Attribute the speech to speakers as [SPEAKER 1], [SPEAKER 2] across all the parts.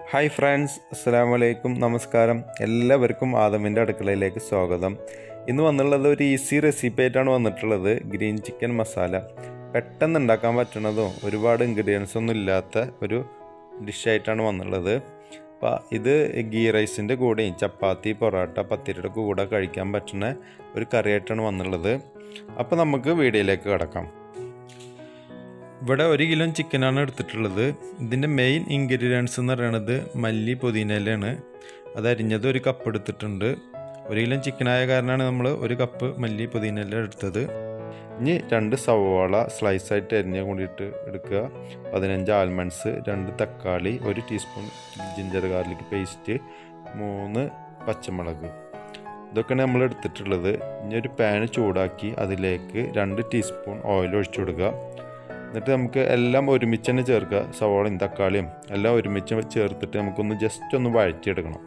[SPEAKER 1] hi friends അസ്സാം വലൈക്കും നമസ്കാരം എല്ലാവർക്കും ആദമിൻ്റെ അടുക്കളയിലേക്ക് സ്വാഗതം ഇന്ന് വന്നുള്ളത് ഒരു ഈസി റെസിപ്പി ആയിട്ടാണ് വന്നിട്ടുള്ളത് ഗ്രീൻ ചിക്കൻ മസാല പെട്ടെന്ന് ഉണ്ടാക്കാൻ പറ്റുന്നതും ഒരുപാട് ഇൻഗ്രീഡിയൻസ് ഒന്നും ഇല്ലാത്ത ഒരു ഡിഷായിട്ടാണ് വന്നുള്ളത് അപ്പോൾ ഇത് ഗീ റൈസിൻ്റെ കൂടെയും ചപ്പാത്തി പൊറോട്ട പത്തിരിയുടെ കൂടെ കഴിക്കാൻ പറ്റുന്ന ഒരു കറിയായിട്ടാണ് വന്നുള്ളത് അപ്പോൾ നമുക്ക് വീഡിയോയിലേക്ക് കിടക്കാം ഇവിടെ ഒരു കിലോ ചിക്കനാണ് എടുത്തിട്ടുള്ളത് ഇതിൻ്റെ മെയിൻ ഇൻഗ്രീഡിയൻസ് എന്ന് പറയുന്നത് മല്ലി പുതിനയിലാണ് അത് അരിഞ്ഞത് ഒരു കപ്പ് എടുത്തിട്ടുണ്ട് ഒരു കിലോ ചിക്കനായ കാരണമാണ് നമ്മൾ ഒരു കപ്പ് മല്ലി പുതിനയില എടുത്തത് ഇനി രണ്ട് സവോള സ്ലൈസായിട്ട് അരിഞ്ഞ കൂടിയിട്ട് എടുക്കുക പതിനഞ്ച് ആൽമണ്ട്സ് രണ്ട് തക്കാളി ഒരു ടീസ്പൂൺ ജിഞ്ചർ ഗാർലിക് പേസ്റ്റ് മൂന്ന് പച്ചമുളക് ഇതൊക്കെയാണ് നമ്മൾ എടുത്തിട്ടുള്ളത് ഇനി ഒരു പാന് ചൂടാക്കി അതിലേക്ക് രണ്ട് ടീസ്പൂൺ ഓയിൽ ഒഴിച്ചു കൊടുക്കുക എന്നിട്ട് നമുക്ക് എല്ലാം ഒരുമിച്ച് തന്നെ ചേർക്കുക സവോളയും തക്കാളിയും എല്ലാം ഒരുമിച്ച് ചേർത്തിട്ട് നമുക്കൊന്ന് ജസ്റ്റ് ഒന്ന് വഴറ്റിയെടുക്കണം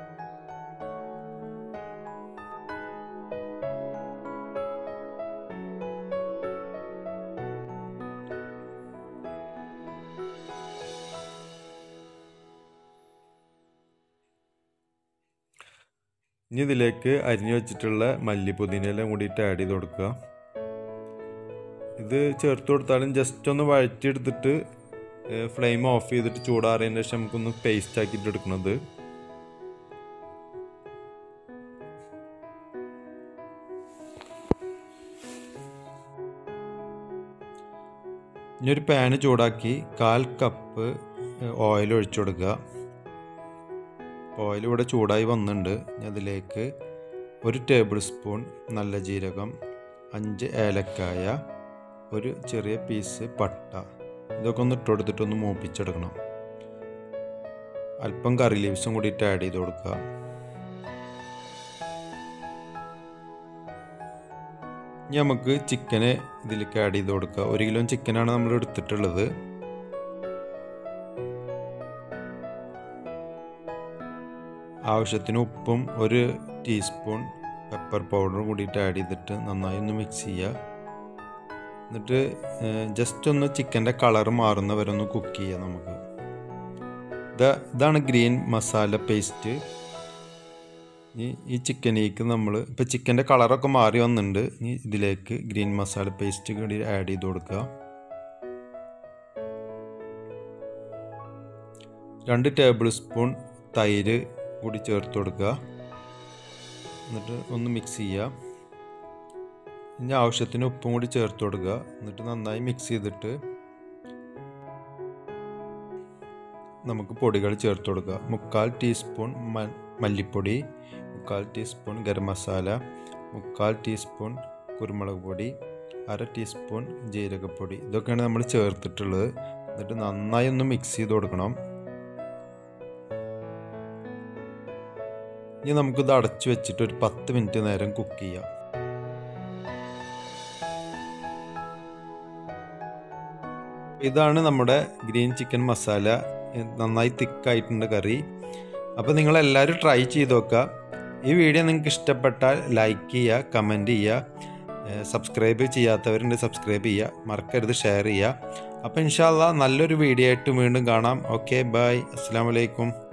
[SPEAKER 1] ഇനി ഇതിലേക്ക് അരിഞ്ഞു വെച്ചിട്ടുള്ള മല്ലി പുതിനയെല്ലാം കൂടിയിട്ട് ആഡ് ചെയ്ത് കൊടുക്കുക ഇത് ചേർത്ത് കൊടുത്താലും ജസ്റ്റ് ഒന്ന് വഴറ്റിയെടുത്തിട്ട് ഫ്ലെയിം ഓഫ് ചെയ്തിട്ട് ചൂടാറിയതിന് ശേഷം നമുക്കൊന്ന് പേസ്റ്റ് ആക്കിയിട്ട് എടുക്കണത് ഇനി ഒരു പാന് ചൂടാക്കി കാൽ കപ്പ് ഓയിൽ ഒഴിച്ചു കൊടുക്കുക ഓയിൽ ഇവിടെ ചൂടായി വന്നിട്ടുണ്ട് ഇനി അതിലേക്ക് ഒരു ടേബിൾ സ്പൂൺ നല്ല ജീരകം അഞ്ച് ഏലക്കായ ഒരു ചെറിയ പീസ് പട്ട ഇതൊക്കെ ഒന്ന് ഇട്ട് കൊടുത്തിട്ടൊന്ന് മൂപ്പിച്ചെടുക്കണം അല്പം കറി ലീവ്സും കൂടിയിട്ട് ആഡ് ചെയ്ത് കൊടുക്കുക ഇനി നമുക്ക് ചിക്കന് ഇതിലേക്ക് ആഡ് ചെയ്ത് കൊടുക്കുക ഒരു കിലോ ചിക്കനാണ് നമ്മൾ എടുത്തിട്ടുള്ളത് ആവശ്യത്തിന് ഉപ്പും ഒരു ടീസ്പൂൺ പെപ്പർ പൗഡറും കൂടിയിട്ട് ആഡ് ചെയ്തിട്ട് നന്നായി ഒന്ന് മിക്സ് ചെയ്യുക എന്നിട്ട് ജസ്റ്റ് ഒന്ന് ചിക്കൻ്റെ കളർ മാറുന്ന വരെ ഒന്ന് കുക്ക് ചെയ്യാം നമുക്ക് ഇതാണ് ഗ്രീൻ മസാല പേസ്റ്റ് ഈ ഈ ചിക്കനിലേക്ക് നമ്മൾ ഇപ്പോൾ ചിക്കൻ്റെ കളറൊക്കെ മാറി വന്നിട്ടുണ്ട് ഇനി ഇതിലേക്ക് ഗ്രീൻ മസാല പേസ്റ്റ് കൂടി ആഡ് ചെയ്ത് കൊടുക്കുക രണ്ട് ടേബിൾ സ്പൂൺ തൈര് കൂടി ചേർത്ത് കൊടുക്കുക എന്നിട്ട് ഒന്ന് മിക്സ് ചെയ്യുക ഇനി ആവശ്യത്തിന് ഉപ്പും കൂടി ചേർത്ത് കൊടുക്കുക എന്നിട്ട് നന്നായി മിക്സ് ചെയ്തിട്ട് നമുക്ക് പൊടികൾ ചേർത്ത് കൊടുക്കുക മുക്കാൽ ടീസ്പൂൺ മല്ലിപ്പൊടി മുക്കാൽ ടീസ്പൂൺ ഗരം മസാല മുക്കാൽ ടീസ്പൂൺ കുരുമുളക് പൊടി അര ടീസ്പൂൺ ജീരകപ്പൊടി ഇതൊക്കെയാണ് നമ്മൾ ചേർത്തിട്ടുള്ളത് എന്നിട്ട് നന്നായി ഒന്ന് മിക്സ് ചെയ്ത് കൊടുക്കണം ഇനി നമുക്കിത് അടച്ചു വെച്ചിട്ട് ഒരു പത്ത് മിനിറ്റ് നേരം കുക്ക് ചെയ്യാം ഇതാണ് നമ്മുടെ ഗ്രീൻ ചിക്കൻ മസാല നന്നായി തിക്കായിട്ടുണ്ട് കറി അപ്പോൾ നിങ്ങളെല്ലാവരും ട്രൈ ചെയ്ത് നോക്കുക ഈ വീഡിയോ നിങ്ങൾക്ക് ഇഷ്ടപ്പെട്ടാൽ ലൈക്ക് ചെയ്യുക കമൻറ്റ് ചെയ്യുക സബ്സ്ക്രൈബ് ചെയ്യാത്തവരുണ്ട് സബ്സ്ക്രൈബ് ചെയ്യുക മറക്കരുത് ഷെയർ ചെയ്യുക അപ്പോൾ ഇൻഷാല്ല നല്ലൊരു വീഡിയോ ആയിട്ട് വീണ്ടും കാണാം ഓക്കെ ബൈ അസ്സാം വലൈക്കും